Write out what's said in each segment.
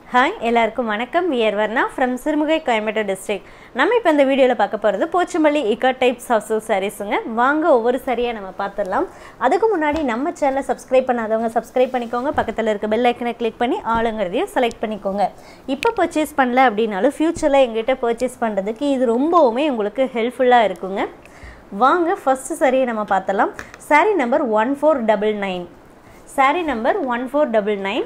Hi எல்லாருக்கும் வணக்கம் we're Varna from Sirumugai Coimbatore district நம்ம இப்போ இந்த வீடியோவில் பார்க்க போகிறது போச்சம்பள்ளி இக்கா டைப்ஸ் ஆஃப் சில்க் சாரீஸுங்க வாங்க ஒவ்வொரு சரியாக நம்ம பார்த்துடலாம் அதுக்கு முன்னாடி நம்ம சேனலை சப்ஸ்கிரைப் பண்ணாதவங்க சப்ஸ்கிரைப் பண்ணிக்கோங்க பக்கத்தில் இருக்க பெல் ஐக்கனை கிளிக் பண்ணி ஆளுங்கிறதையும் செலக்ட் பண்ணிக்கோங்க இப்போ பர்ச்சேஸ் பண்ணல அப்படின்னாலும் ஃப்யூச்சரில் எங்கிட்ட பர்ச்சேஸ் பண்ணுறதுக்கு இது ரொம்பவுமே உங்களுக்கு ஹெல்ப்ஃபுல்லாக இருக்குங்க வாங்க ஃபஸ்ட்டு சரியை நம்ம பார்த்தலாம் sari number one four double nine sari number one four double nine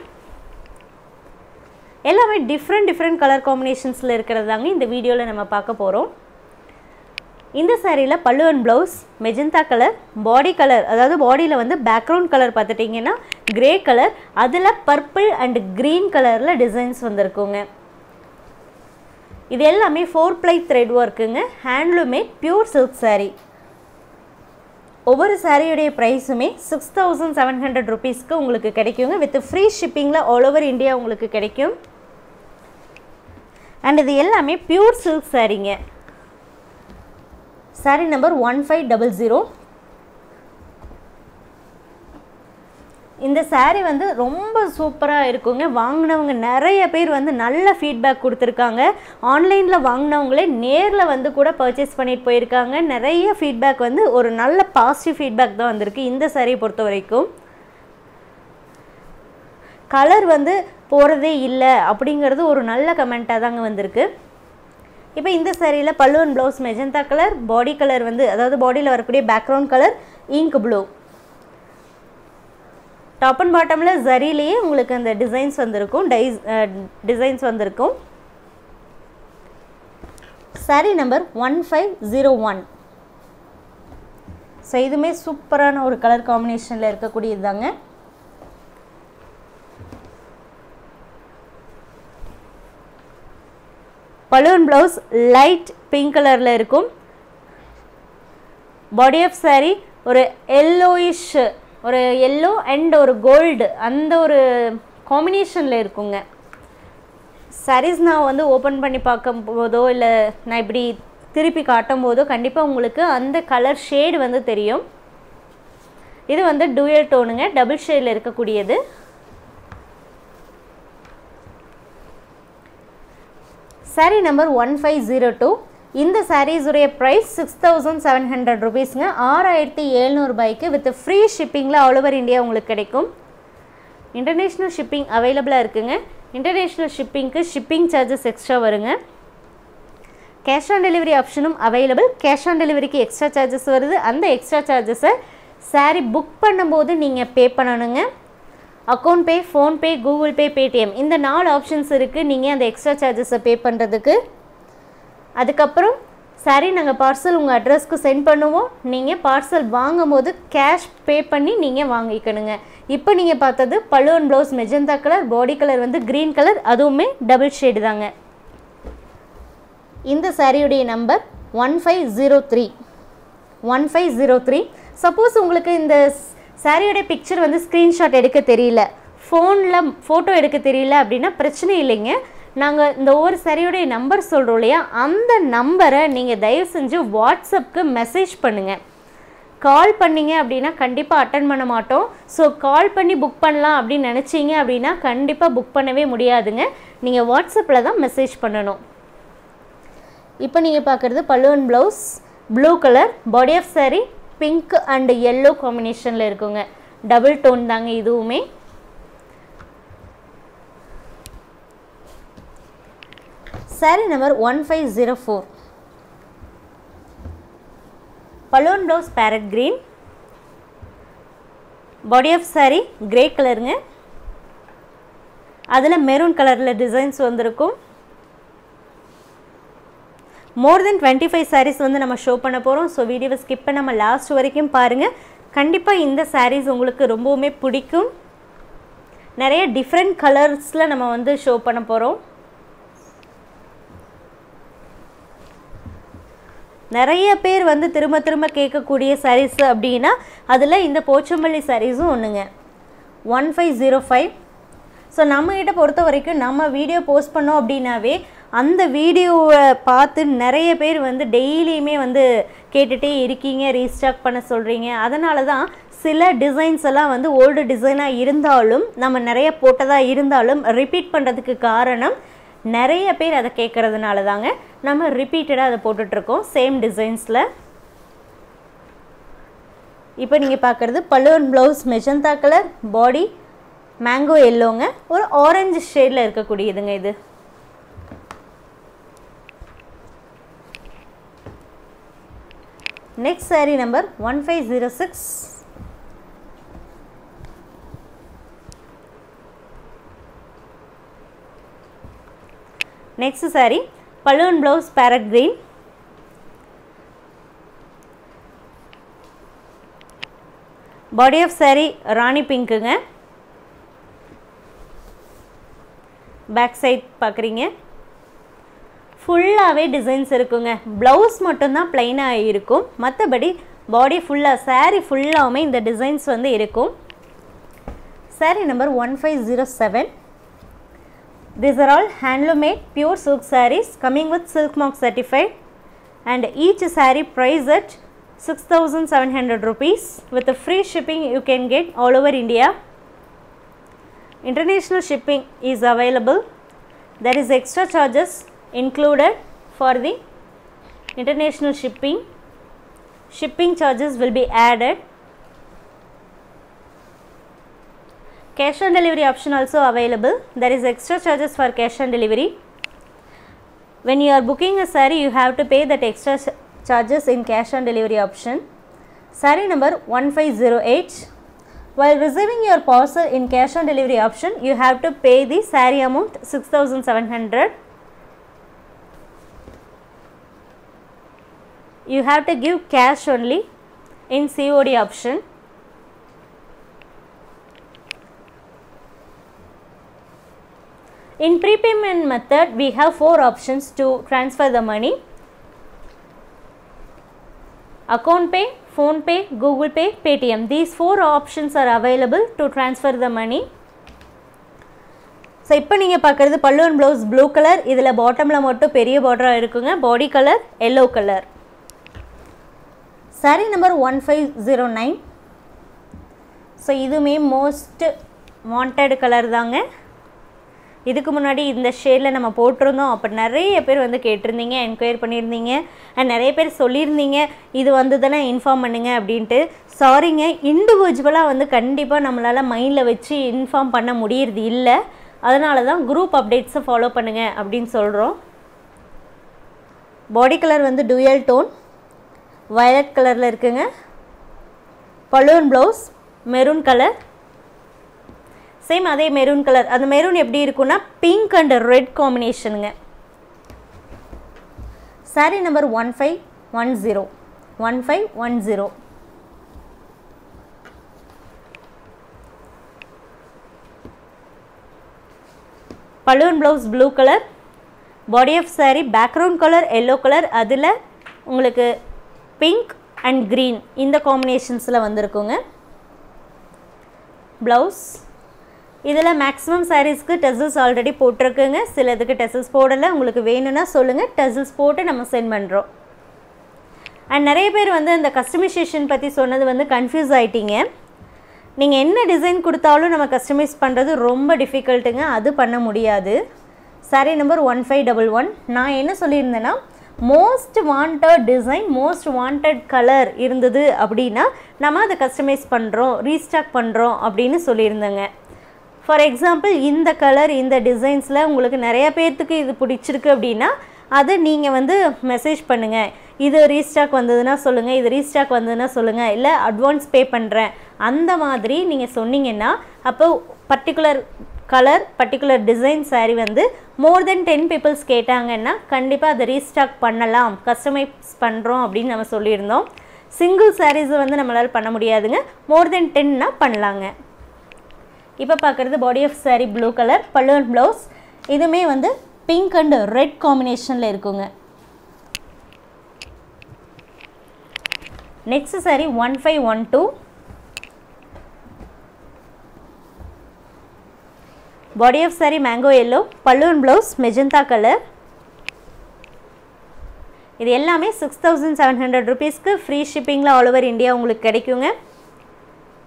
எல்லாமே டிஃப்ரெண்ட் டிஃப்ரெண்ட் கலர் காம்பினேஷன்ஸில் இருக்கிறது தாங்க இந்த வீடியோவில் நம்ம பார்க்க போகிறோம் இந்த சாரியில் pallu and blouse magenta colour body colour அதாவது பாடியில் வந்து பேக்ரவுண்ட் கலர் பார்த்துட்டிங்கன்னா கிரே கலர் அதில் பர்பிள் அண்ட் க்ரீன் கலரில் டிசைன்ஸ் வந்திருக்குங்க இது எல்லாமே ஃபோர் ப்ளை த்ரெட் ஒர்க்குங்க ஹேண்ட்லூமே பியூர் சில்க் saree ஒவ்வொரு சாரியுடைய ப்ரைஸுமே சிக்ஸ் தௌசண்ட் செவன் ஹண்ட்ரட் ருபீஸ்க்கு உங்களுக்கு கிடைக்குங்க வித் ஃப்ரீ ஷிப்பிங்கில் ஆல் ஓவர் இந்தியா உங்களுக்கு கிடைக்கும் அண்ட் இது எல்லாமே பியூர் சில்க் சாரீங்க sari number one five double zero இந்த saree வந்து ரொம்ப சூப்பராக இருக்குங்க வாங்கினவங்க நிறைய பேர் வந்து நல்ல ஃபீட்பேக் கொடுத்துருக்காங்க ஆன்லைனில் வாங்கினவங்களே நேரில் வந்து கூட பர்ச்சேஸ் பண்ணிட்டு போயிருக்காங்க நிறைய ஃபீட்பேக் வந்து ஒரு நல்ல பாசிட்டிவ் ஃபீட்பேக் தான் வந்திருக்கு இந்த saree பொறுத்த வரைக்கும் கலர் வந்து போகிறதே இல்லை அப்படிங்கிறது ஒரு நல்ல கமெண்ட்டாக தாங்க வந்திருக்கு இப்போ இந்த சாரியில் pallu and blouse magenta colour body colour வந்து அதாவது பாடியில் வரக்கூடிய background colour ink blue top and பாட்டமில் ஜரிலேயே உங்களுக்கு அந்த டிசைன்ஸ் வந்திருக்கும் டைஸ் டிசைன்ஸ் வந்திருக்கும் sari number one five zero one so இதுவுமே சூப்பரான ஒரு கலர் காம்பினேஷனில் இருக்கக்கூடியது தாங்க பலூன் ப்ளவுஸ் லைட் பிங்க் கலரில் இருக்கும் பாடி ஆஃப் saree ஒரு எல்லோயிஷ் ஒரு எல்லோ அண்ட் ஒரு கோல்டு அந்த ஒரு காம்பினேஷனில் இருக்குங்க sarees நான் வந்து ஓப்பன் பண்ணி பார்க்கும் போதோ இல்லை நான் இப்படி திருப்பி காட்டும் போதோ கண்டிப்பாக உங்களுக்கு அந்த கலர் ஷேடு வந்து தெரியும் இது வந்து டூயல் டோனுங்க டபுள் ஷேடில் இருக்கக்கூடியது sari number one five zero two இந்த சாரீஸுடைய price six thousand seven hundred ருபீஸ்ங்க ஆறாயிரத்தி எழுநூறுபாய்க்கு வித் ஃப்ரீ ஷிப்பிங்கில் ஆல் ஓவர் இந்தியா உங்களுக்கு கிடைக்கும் இன்டர்நேஷ்னல் ஷிப்பிங் அவைலபிளாக இருக்குங்க இன்டர்நேஷ்னல் ஷிப்பிங்க்கு ஷிப்பிங் சார்ஜஸ் எக்ஸ்ட்ரா வருங்க கேஷ் ஆன் டெலிவரி ஆப்ஷனும் அவைலபிள் கேஷ் ஆன் டெலிவரிக்கு எக்ஸ்ட்ரா சார்ஜஸ் வருது அந்த எக்ஸ்ட்ரா சார்ஜஸை சாரீ புக் பண்ணும்போது நீங்கள் பே பண்ணணுங்க account pay PhonePe Google Pay Paytm இந்த நாலு ஆப்ஷன்ஸ் இருக்குது நீங்கள் அந்த எக்ஸ்ட்ரா சார்ஜஸை பே பண்ணுறதுக்கு அதுக்கப்புறம் சரி நாங்கள் பார்சல் உங்கள் அட்ரஸ்க்கு சென்ட் பண்ணுவோம் நீங்கள் பார்சல் வாங்கும் போது கேஷ் பே பண்ணி நீங்கள் வாங்கிக்கணுங்க இப்போ நீங்கள் பார்த்தது பலூன் blouse magenta colour body colour வந்து க்ரீன் கலர் அதுவுமே டபுள் ஷேடு தாங்க இந்த சாரியுடைய number one five zero three one five zero three suppose உங்களுக்கு இந்த சாரியோட பிக்சர் வந்து ஸ்க்ரீன்ஷாட் எடுக்க தெரியல ஃபோனில் ஃபோட்டோ எடுக்க தெரியல அப்படின்னா பிரச்சனை இல்லைங்க நாங்கள் இந்த ஒவ்வொரு சாரியோடைய நம்பர் சொல்கிறோம் இல்லையா அந்த நம்பரை நீங்கள் தயவு செஞ்சு வாட்ஸ்அப்புக்கு மெசேஜ் பண்ணுங்கள் கால் பண்ணீங்க அப்படின்னா கண்டிப்பாக அட்டன் பண்ண மாட்டோம் ஸோ கால் பண்ணி புக் பண்ணலாம் அப்படின்னு நினச்சிங்க அப்படின்னா கண்டிப்பாக புக் பண்ணவே முடியாதுங்க நீங்கள் வாட்ஸ்அப்பில் தான் மெசேஜ் பண்ணணும் இப்போ நீங்கள் பார்க்குறது பல்லுவன் blouse blue colour body of sari pink and yellow காம்பினேஷனில் இருக்குங்க டபுள் டோன் தாங்க இதுவுமே sari number one five zero four பலூன் blouse parrot green body of sari grey கலருங்க அதில் மெரூன் கலரில் டிசைன்ஸ் வந்திருக்கும் more then twenty five saris வந்து நம்ம ஷோ பண்ண போகிறோம் ஸோ வீடியோவை ஸ்கிப் பண்ணாமல் லாஸ்ட் வரைக்கும் பாருங்கள் கண்டிப்பாக இந்த சாரீஸ் உங்களுக்கு ரொம்பவுமே பிடிக்கும் நிறைய டிஃப்ரெண்ட் கலர்ஸில் நம்ம வந்து ஷோ பண்ண போகிறோம் நிறைய பேர் வந்து திரும்ப திரும்ப கேட்கக்கூடிய சாரீஸ் அப்படின்னா அதில் இந்த போச்சம்பள்ளி சாரீஸும் ஒன்றுங்க one five zero five so நம்மக்கிட்ட பொறுத்த வரைக்கும் நம்ம வீடியோ போஸ்ட் பண்ணோம் அப்படின்னாவே அந்த வீடியோவை பார்த்து நிறைய பேர் வந்து டெய்லியுமே வந்து கேட்டுகிட்டே இருக்கீங்க ரீஸ்டாக் பண்ண சொல்கிறீங்க அதனால தான் சில டிசைன்ஸ் எல்லாம் வந்து ஓல்டு டிசைனாக இருந்தாலும் நம்ம நிறைய போட்டதாக இருந்தாலும் ரிப்பீட் பண்ணுறதுக்கு காரணம் நிறைய பேர் அதை கேட்குறதுனால தாங்க நம்ம ரிப்பீட்டடாக அதை போட்டுட்ருக்கோம் சேம் டிசைன்ஸில் இப்போ நீங்கள் பார்க்குறது பல்லுவன் blouse magenta colour body mango எல்லோங்க ஒரு ஆரஞ்சு ஷேடில் இருக்கக்கூடியதுங்க இது next sari number one five zero six next sari balloon blouse parrot green body of sari rani பிங்க்குங்க பேக் சைட் பார்க்குறீங்க ஃபுல்லாகவே டிசைன்ஸ் இருக்குங்க ப்ளவுஸ் மட்டும்தான் ப்ளைனாக இருக்கும் மற்றபடி பாடி ஃபுல்லாக சாரீ ஃபுல்லாகவுமே இந்த டிசைன்ஸ் வந்து இருக்கும் sari number one five zero seven These are all handloom made pure silk sarees coming with silk mark certified and each saree price at 6700 rupees with a free shipping you can get all over India. International shipping is available. There is extra charges included for the international shipping. Shipping charges will be added. Cash on delivery option also available. There is extra charges for cash on delivery. When you are booking a saree, you have to pay that extra ch- charges in cash on delivery option. Saree number 1508. While receiving your parcel in cash on delivery option, you have to pay the saree amount 6700. You have to give cash only in COD option. In prepayment method, we have four options to transfer the money. Account pay, phone pay, Google pay, Paytm. These four options are available to transfer the money. So இப்போ நீங்கள் பார்க்குறது பல்லுவன் blouse blue colour இதில் பாட்டமில் மட்டும் பெரிய பார்டராக இருக்குங்க body colour yellow colour sari number one five zero nine so இதுவுமே மோஸ்ட் வாண்டட் கலர் தாங்க இதுக்கு முன்னாடி இந்த ஷேடில் நம்ம போட்டிருந்தோம் அப்போ நிறைய பேர் வந்து கேட்டிருந்தீங்க என்கொயர் பண்ணியிருந்தீங்க அண்ட் நிறைய பேர் சொல்லியிருந்தீங்க இது வந்து தானே இன்ஃபார்ம் பண்ணுங்க அப்படின்ட்டு சாரிங்க இண்டிவிஜுவலாக வந்து கண்டிப்பாக நம்மளால் மைண்டில் வச்சு இன்ஃபார்ம் பண்ண முடியறது இல்லை அதனால தான் குரூப் அப்டேட்ஸை ஃபாலோ பண்ணுங்கள் அப்படின்னு சொல்கிறோம் பாடி கலர் வந்து டூயல் டோன் வயலட் கலரில் இருக்குங்க balloon blouse maroon colour same அதே மெரூன் கலர் அந்த மெரூன் எப்படி இருக்குன்னா பிங்க் அண்ட் ரெட் காம்பினேஷனுங்க sari number one five one zero one five one zero balloon blouse blue colour body of sari background colour yellow colour அதில் உங்களுக்கு pink and green இந்த காம்பினேஷன்ஸில் வந்திருக்குங்க blouse இதில் மேக்ஸிமம் சாரீஸ்க்கு டெசல்ஸ் ஆல்ரெடி போட்டிருக்குங்க சிலதுக்கு டெசல்ஸ் போடலை உங்களுக்கு வேணும்னா சொல்லுங்கள் டெசல்ஸ் போட்டு நம்ம சென்ட் பண்ணுறோம் அண்ட் நிறைய பேர் வந்து அந்த கஸ்டமைசேஷன் பற்றி சொன்னது வந்து கன்ஃபியூஸ் ஆகிட்டீங்க நீங்கள் என்ன டிசைன் கொடுத்தாலும் நம்ம கஸ்டமைஸ் பண்ணுறது ரொம்ப டிஃபிகல்ட்டுங்க அது பண்ண முடியாது sari number one five double one நான் என்ன சொல்லியிருந்தேன்னா most wanted design most wanted colour இருந்தது அப்படின்னா நம்ம அதை கஸ்டமைஸ் பண்ணுறோம் ரீஸ்டாக் பண்ணுறோம் அப்படின்னு சொல்லியிருந்தேங்க ஃபார் எக்ஸாம்பிள் இந்த கலர் இந்த டிசைன்ஸில் உங்களுக்கு நிறைய பேர்த்துக்கு இது பிடிச்சிருக்கு அப்படின்னா அதை நீங்கள் வந்து மெசேஜ் பண்ணுங்கள் இது ரீஸ்டாக் வந்ததுன்னா சொல்லுங்கள் இது ரீஸ்டாக் வந்ததுன்னா சொல்லுங்கள் இல்லை அட்வான்ஸ் பே பண்ணுறேன் அந்த மாதிரி நீங்கள் சொன்னீங்கன்னா அப்போ particular colour particular design sari வந்து மோர் தென் டென் பீப்புள்ஸ் கேட்டாங்கன்னா கண்டிப்பாக அதை ரீஸ்டாக் பண்ணலாம் கஸ்டமைஸ் பண்ணுறோம் அப்படின்னு நம்ம சொல்லியிருந்தோம் சிங்கிள் சாரீஸை வந்து நம்மளால் பண்ண முடியாதுங்க மோர் தென் டென்னா பண்ணலாங்க இப்போ பார்க்குறது body of sari blue colour பல்லுவன் ப்ளவுஸ் இதுவுமே வந்து பிங்க் அண்ட் ரெட் காம்பினேஷனில் இருக்குங்க next sari one five one two body of sari mango yellow பல்லுவன் ப்ளவுஸ் மெஜந்தா கலர் இது எல்லாமே சிக்ஸ் தௌசண்ட் செவன் ஹண்ட்ரட் ருபீஸ்க்கு ஃப்ரீ ஷிப்பிங்கில் ஆல் ஓவர் இந்தியா உங்களுக்கு கிடைக்குங்க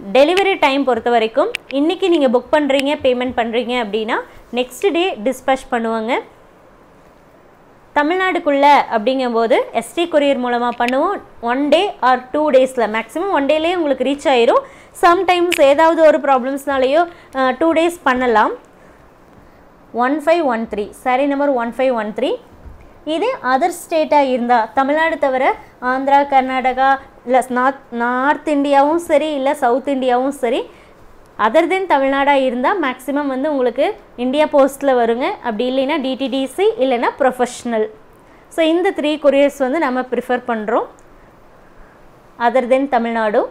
டெலிவரி டைம் பொறுத்த வரைக்கும் இன்றைக்கி நீங்கள் புக் பண்ணுறீங்க பேமெண்ட் பண்ணுறீங்க அப்படின்னா நெக்ஸ்ட் டே டிஸ்பேச் பண்ணுவாங்க தமிழ்நாடுக்குள்ளே அப்படிங்கும்போது எஸ்டி கொரியர் மூலமாக பண்ணுவோம் ஒன் டே ஆர் டூ டேஸில் மேக்ஸிமம் ஒன் டேலேயே உங்களுக்கு ரீச் ஆயிரும் சம்டைம்ஸ் ஏதாவது ஒரு ப்ராப்ளம்ஸ்னாலேயோ டூ டேஸ் பண்ணலாம் one five one three sari number one five one three இதே அதர் ஸ்டேட்டாக இருந்தால் தமிழ்நாடு தவிர ஆந்திரா கர்நாடகா இல்லை நார்த் நார்த் இந்தியாவும் சரி இல்லை சவுத் இந்தியாவும் சரி அதர் தென் தமிழ்நாடாக இருந்தால் மேக்ஸிமம் வந்து உங்களுக்கு இந்தியா போஸ்ட்டில் வருங்க அப்படி இல்லைன்னா டிடிடிசி இல்லைன்னா ப்ரொஃபஷ்னல் ஸோ இந்த த்ரீ கொரியர்ஸ் வந்து நம்ம ப்ரிஃபர் பண்ணுறோம் other than Tamil Nadu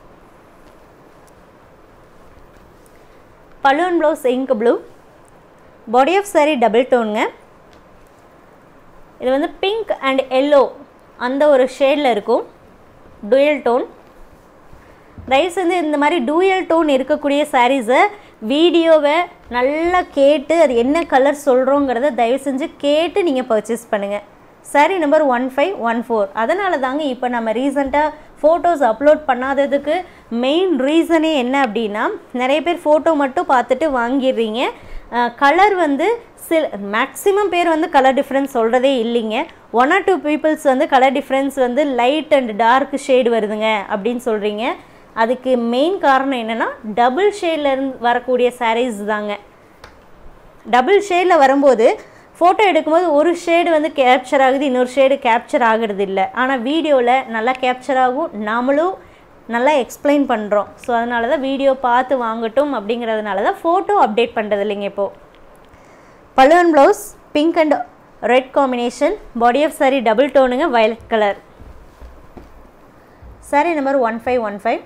balloon blouse ink blue body of sari double டோனுங்க இது வந்து பிங்க் அண்ட் எல்லோ அந்த ஒரு ஷேடில் இருக்கும் டுயல் டோன் தயவு செஞ்சு இந்த மாதிரி டூயல் டோன் இருக்கக்கூடிய சாரீஸை வீடியோவை நல்லா கேட்டு அது என்ன கலர் சொல்கிறோங்கிறத தயவு செஞ்சு கேட்டு நீங்கள் பர்ச்சேஸ் பண்ணுங்கள் sari number one five one four அதனால தாங்க இப்போ நம்ம ரீசெண்டாக ஃபோட்டோஸ் அப்லோட் பண்ணாததுக்கு மெயின் ரீசனே என்ன அப்படின்னா நிறைய பேர் ஃபோட்டோ மட்டும் பார்த்துட்டு வாங்கிடுறீங்க கலர் வந்து சில மேக்ஸிமம் பேர் வந்து கலர் டிஃப்ரென்ஸ் சொல்கிறதே இல்லைங்க ஒன் ஆர் டூ பீப்புள்ஸ் வந்து கலர் டிஃப்ரென்ஸ் வந்து லைட் அண்ட் டார்க் ஷேடு வருதுங்க அப்படின்னு சொல்கிறீங்க அதுக்கு மெயின் காரணம் என்னென்னா டபுள் ஷேட்லேருந்து வரக்கூடிய சாரீஸ் தாங்க டபுள் ஷேடில் வரும்போது ஃபோட்டோ எடுக்கும்போது ஒரு ஷேடு வந்து கேப்சர் ஆகுது இன்னொரு ஷேடு கேப்சர் ஆகிறது இல்லை ஆனால் வீடியோவில் நல்லா கேப்சர் ஆகும் நாமளும் நல்லா எக்ஸ்பிளைன் பண்ணுறோம் ஸோ அதனால தான் வீடியோ பார்த்து வாங்கட்டும் அப்படிங்கிறதுனால தான் ஃபோட்டோ அப்டேட் பண்ணுறது இல்லைங்க இப்போது பலுவன் blouse pink and red combination body of sari double டோனுங்க violet colour sari number one five one five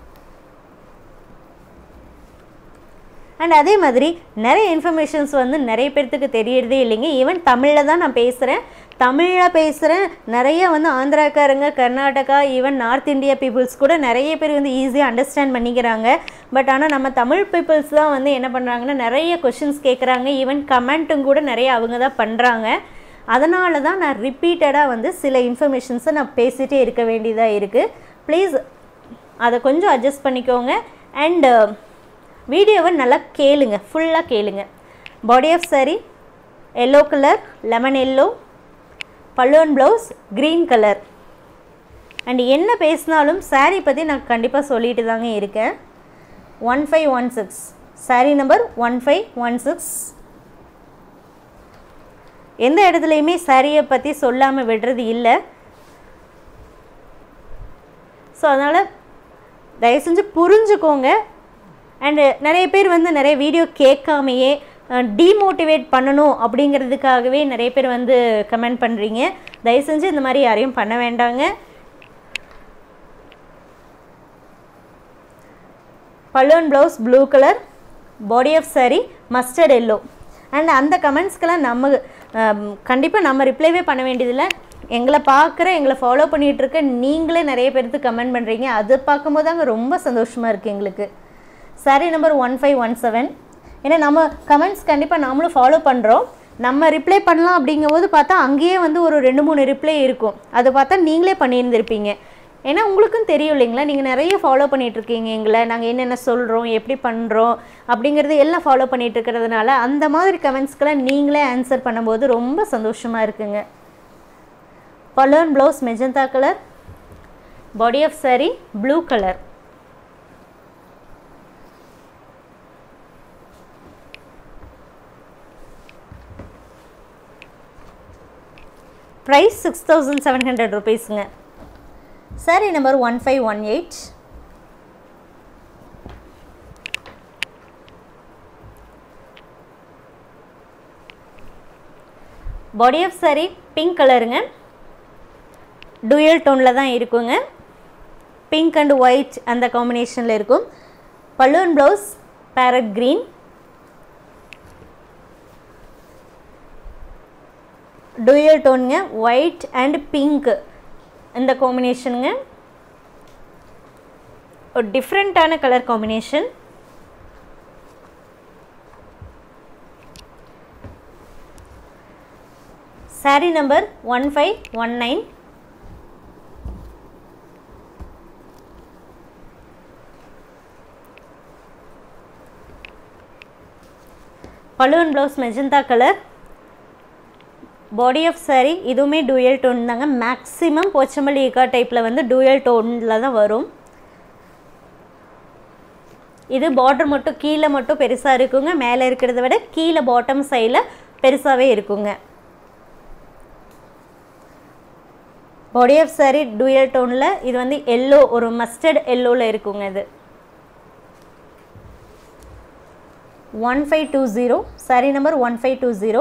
and அதே மாதிரி நிறைய இன்ஃபர்மேஷன்ஸ் வந்து நிறைய பேர்த்துக்கு தெரியறதே இல்லைங்க ஈவன் தமிழில் தான் நான் பேசுகிறேன் தமிழில் பேசுகிறேன் நிறைய வந்து ஆந்திராக்காரங்க Karnataka even north India peoples கூட நிறைய பேர் வந்து ஈஸியாக அண்டர்ஸ்டாண்ட் பண்ணிக்கிறாங்க பட் ஆனால் நம்ம தமிழ் பீப்புள்ஸ் தான் வந்து என்ன பண்ணுறாங்கன்னா நிறைய கொஷின்ஸ் கேட்குறாங்க ஈவன் கமெண்ட்டும் கூட நிறைய அவங்க தான் பண்ணுறாங்க அதனால தான் நான் ரிப்பீட்டடாக வந்து சில இன்ஃபர்மேஷன்ஸை நான் பேசிகிட்டே இருக்க வேண்டியதாக இருக்குது ப்ளீஸ் அதை கொஞ்சம் அட்ஜஸ்ட் பண்ணிக்கோங்க அண்டு வீடியோவை நல்லா கேளுங்க ஃபுல்லாக கேளுங்க body of sari yellow colour lemon yellow பல்லுவன் ப்ளவுஸ் க்ரீன் கலர் அண்ட் என்ன பேசினாலும் சாரீ பற்றி நான் கண்டிப்பாக சொல்லிட்டு தாங்க இருக்கேன் one five one six sari number one five one six எந்த இடத்துலையுமே சாரியை பற்றி சொல்லாமல் விடுறது இல்லை ஸோ அதனால் தயவு செஞ்சு புரிஞ்சுக்கோங்க அண்டு நிறைய பேர் வந்து நிறைய வீடியோ கேட்காமையே டீமோட்டிவேட் பண்ணணும் அப்படிங்கிறதுக்காகவே நிறைய பேர் வந்து கமெண்ட் பண்ணுறீங்க தயவு செஞ்சு இந்த மாதிரி யாரையும் பண்ண வேண்டாங்க பல்லுவன் blouse blue colour body of sari mustard yellow and அந்த கமெண்ட்ஸ்க்கெல்லாம் நம்ம கண்டிப்பாக நம்ம ரிப்ளைவே பண்ண வேண்டியதில்லை எங்களை பார்க்குற எங்களை ஃபாலோ பண்ணிகிட்டு இருக்க நீங்களே நிறைய பேருக்கு கமெண்ட் பண்ணுறீங்க அதை பார்க்கும்போது அங்கே ரொம்ப சந்தோஷமாக இருக்குது எங்களுக்கு sari number one five one seven ஏன்னா நம்ம கமெண்ட்ஸ் கண்டிப்பாக நாமளும் ஃபாலோ பண்ணுறோம் நம்ம ரிப்ளை பண்ணலாம் அப்படிங்கும்போது பார்த்தா அங்கேயே வந்து ஒரு ரெண்டு மூணு ரிப்ளை இருக்கும் அதை பார்த்தா நீங்களே பண்ணியிருந்திருப்பீங்க ஏன்னா உங்களுக்கும் தெரியும் இல்லைங்களா நீங்கள் நிறைய ஃபாலோ பண்ணிகிட்ருக்கீங்க எங்களை நாங்கள் என்னென்ன சொல்கிறோம் எப்படி பண்ணுறோம் அப்படிங்கிறது எல்லாம் ஃபாலோ பண்ணிகிட்டு இருக்கிறதுனால அந்த மாதிரி கமெண்ட்ஸ்க்கெல்லாம் நீங்களே ஆன்சர் பண்ணும்போது ரொம்ப சந்தோஷமாக இருக்குங்க balloon blouse magenta colour body of sari blue colour price six thousand seven hundred ருபீஸுங்க sari number one five one eight body of sari pink கலருங்க டூயல் டோனில் தான் இருக்குங்க பிங்க் அண்ட் ஒயிட் அந்த காம்பினேஷனில் இருக்கும் balloon blouse parrot green dual டோனுங்க ஒயிட் அண்ட் பிங்க் இந்த காம்பினேஷனுங்க ஒரு டிஃப்ரெண்ட்டான colour combination sari number one five one nine balloon blouse magenta colour body of saree இதுவுமே டூயல் டோன் தாங்க மேக்ஸிமம் போச்சம்பள்ளி இக்கா டைப்பில் வந்து டூயல் டோனில் தான் வரும் இது பார்டர் மட்டும் கீழே மட்டும் பெருசாக இருக்குங்க மேலே இருக்கிறத விட கீழே பாட்டம் சைடில் பெருசாகவே இருக்குங்க பாடி ஆஃப் saree டூயல் டோனில் இது வந்து எல்லோ ஒரு மஸ்டர்ட் எல்லோவில் இருக்குங்க இது one five two zero sari number one five two zero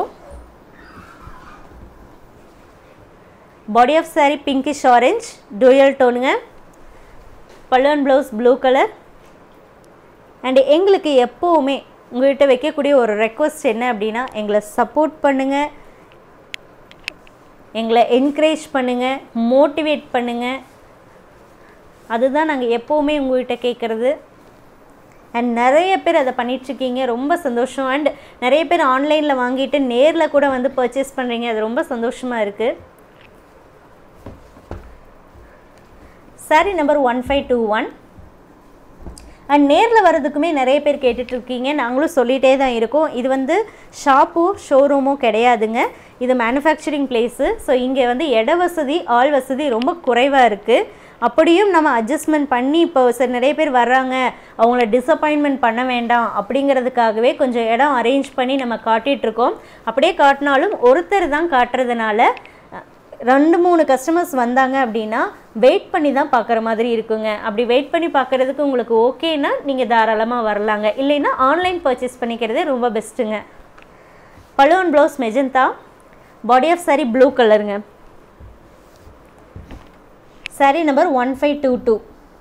body of saree pinkish orange dual டோனுங்க balloon blouse blue colour and எங்களுக்கு எப்போவுமே உங்கள்கிட்ட வைக்கக்கூடிய ஒரு ரெக்வஸ்ட் என்ன அப்படின்னா எங்களை சப்போர்ட் பண்ணுங்கள் எங்களை என்கரேஜ் பண்ணுங்கள் மோட்டிவேட் பண்ணுங்கள் அதுதான் நாங்கள் எப்போவுமே உங்கள்கிட்ட கேட்குறது அண்ட் நிறைய பேர் அதை பண்ணிகிட்ருக்கீங்க ரொம்ப சந்தோஷம் அண்ட் நிறைய பேர் ஆன்லைனில் வாங்கிட்டு நேரில் கூட வந்து பர்ச்சேஸ் பண்ணுறீங்க அது ரொம்ப சந்தோஷமாக இருக்குது sari number one five two one and நேரில் வர்றதுக்குமே நிறைய பேர் கேட்டுட்ருக்கீங்க நாங்களும் சொல்லிகிட்டே தான் இருக்கோம் இது வந்து ஷாப்போ ஷோரூமோ கிடையாதுங்க இது மேனுஃபேக்சரிங் பிளேஸு ஸோ இங்கே வந்து இட வசதி ஆள் வசதி ரொம்ப குறைவாக இருக்குது அப்படியும் நம்ம அட்ஜஸ்ட்மெண்ட் பண்ணி இப்போ சரி நிறைய பேர் வர்றாங்க அவங்கள டிசப்பாயின்மெண்ட் பண்ண வேண்டாம் அப்படிங்கிறதுக்காகவே கொஞ்சம் இடம் அரேஞ்ச் பண்ணி நம்ம காட்டிகிட்ருக்கோம் அப்படியே காட்டினாலும் ஒருத்தர் தான் காட்டுறதுனால ரெண்டு மூணு கஸ்டமர்ஸ் வந்தாங்க அப்படின்னா வெயிட் பண்ணி தான் பார்க்குற மாதிரி இருக்குங்க அப்படி வெயிட் பண்ணி பார்க்குறதுக்கு உங்களுக்கு ஓகேனா நீங்கள் தாராளமாக வரலாங்க இல்லைன்னா ஆன்லைன் பர்ச்சேஸ் பண்ணிக்கிறதே ரொம்ப பெஸ்ட்டுங்க balloon blouse magenta body of sari blue கலருங்க sari number one five two two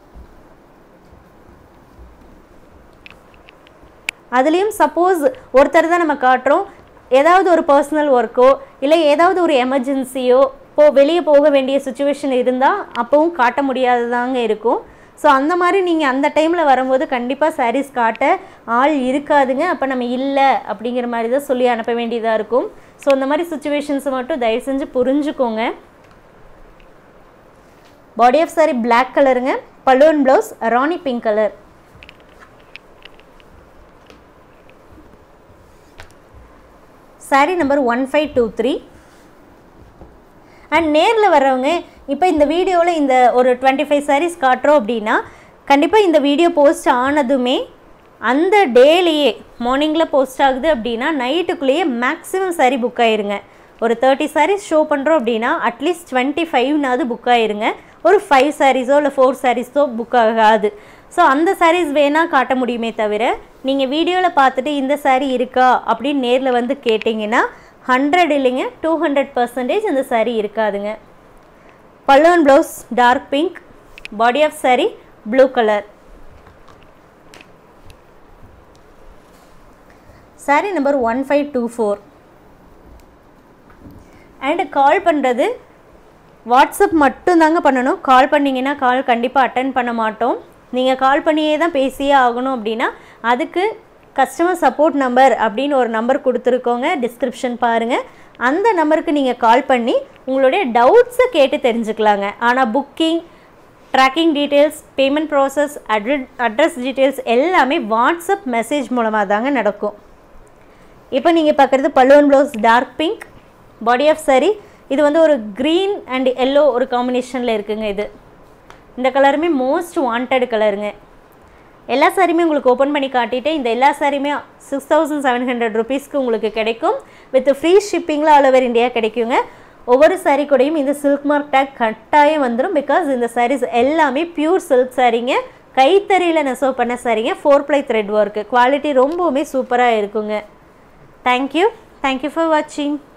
அதுலேயும் சப்போஸ் ஒருத்தர் தான் நம்ம காட்டுறோம் ஏதாவது ஒரு பர்சனல் ஒர்க்கோ இல்லை ஏதாவது ஒரு எமர்ஜென்சியோ போ வெளியே போக வேண்டிய சுச்சுவேஷன் இருந்தால் அப்போவும் காட்ட முடியாததாங்க இருக்கும் ஸோ அந்த மாதிரி நீங்கள் அந்த டைமில் வரும்போது கண்டிப்பாக சாரீஸ் காட்ட ஆள் இருக்காதுங்க அப்போ நம்ம இல்லை அப்படிங்கிற மாதிரி தான் சொல்லி அனுப்ப வேண்டியதாக இருக்கும் ஸோ அந்த மாதிரி சுச்சுவேஷன்ஸை மட்டும் தயவு செஞ்சு புரிஞ்சுக்கோங்க பாடி ஆஃப் சாரி பிளாக் கலருங்க balloon blouse rani pink colour sari number one five two three and நேரில் வர்றவங்க இப்போ இந்த வீடியோவில் இந்த ஒரு டுவெண்ட்டி ஃபைவ் சாரீஸ் காட்டுறோம் அப்படின்னா கண்டிப்பாக இந்த வீடியோ போஸ்ட் ஆனதுமே அந்த டேலேயே மார்னிங்கில் போஸ்ட் ஆகுது அப்படின்னா நைட்டுக்குள்ளேயே மேக்ஸிமம் சாரீ புக் ஆயிருங்க ஒரு தேர்ட்டி சாரீஸ் ஷோ பண்ணுறோம் அப்படின்னா அட்லீஸ்ட் டுவெண்ட்டி ஃபைவ்னாவது புக் ஆயிருங்க ஒரு ஃபைவ் சாரீஸோ இல்லை ஃபோர் சாரீஸோ புக் ஆகாது ஸோ அந்த சாரீஸ் வேணால் காட்ட முடியுமே தவிர நீங்கள் வீடியோவில் பார்த்துட்டு இந்த சாரீ இருக்கா அப்படின்னு நேரில் வந்து கேட்டிங்கன்னா ஹண்ட்ரட் இல்லைங்க டூ ஹண்ட்ரட் பர்சன்டேஜ் அந்த சாரீ இருக்காதுங்க பல்லுவன் blouse dark pink body of sari blue colour sari number one five two four and call பண்ணுறது வாட்ஸ்அப் மட்டும்தாங்க பண்ணணும் கால் பண்ணிங்கன்னா கால் கண்டிப்பாக அட்டன் பண்ண மாட்டோம் நீங்கள் கால் பண்ணியே தான் பேசியே ஆகணும் அப்படின்னா அதுக்கு கஸ்டமர் சப்போர்ட் நம்பர் அப்படின்னு ஒரு நம்பர் கொடுத்துருக்கோங்க டிஸ்கிரிப்ஷன் பாருங்கள் அந்த நம்பருக்கு நீங்கள் கால் பண்ணி உங்களுடைய டவுட்ஸை கேட்டு தெரிஞ்சுக்கலாங்க ஆனால் booking tracking details payment process அட்ர அட்ரஸ் டீட்டெயில்ஸ் எல்லாமே வாட்ஸ்அப் மெசேஜ் மூலமாக தாங்க நடக்கும் இப்போ நீங்கள் பார்க்குறது பல்லுவன் blouse dark pink body of sari இது வந்து ஒரு க்ரீன் அண்ட் எல்லோ ஒரு காம்பினேஷனில் இருக்குங்க இது இந்த கலருமே மோஸ்ட் வாண்டட் கலருங்க எல்லா சாரியுமே உங்களுக்கு ஓப்பன் பண்ணி காட்டிட்டு இந்த எல்லா சாரியுமே சிக்ஸ் தௌசண்ட் செவன் ஹண்ட்ரட் ருபீஸ்க்கு உங்களுக்கு கிடைக்கும் வித் ஃப்ரீ ஷிப்பிங்கில் ஆல் ஓவர் இந்தியா கிடைக்குங்க ஒவ்வொரு சாரீ கூடயும் இந்த சில்க் மார்க் டேக் கட்டாயம் வந்துடும் பிகாஸ் இந்த சாரீஸ் எல்லாமே பியூர் சில்க் சாரீங்க கைத்தறியில் நெசவு பண்ண சாரீங்க four ply thread work quality ரொம்பவுமே சூப்பராக இருக்குங்க தேங்க்யூ தேங்க்யூ ஃபார் வாட்சிங்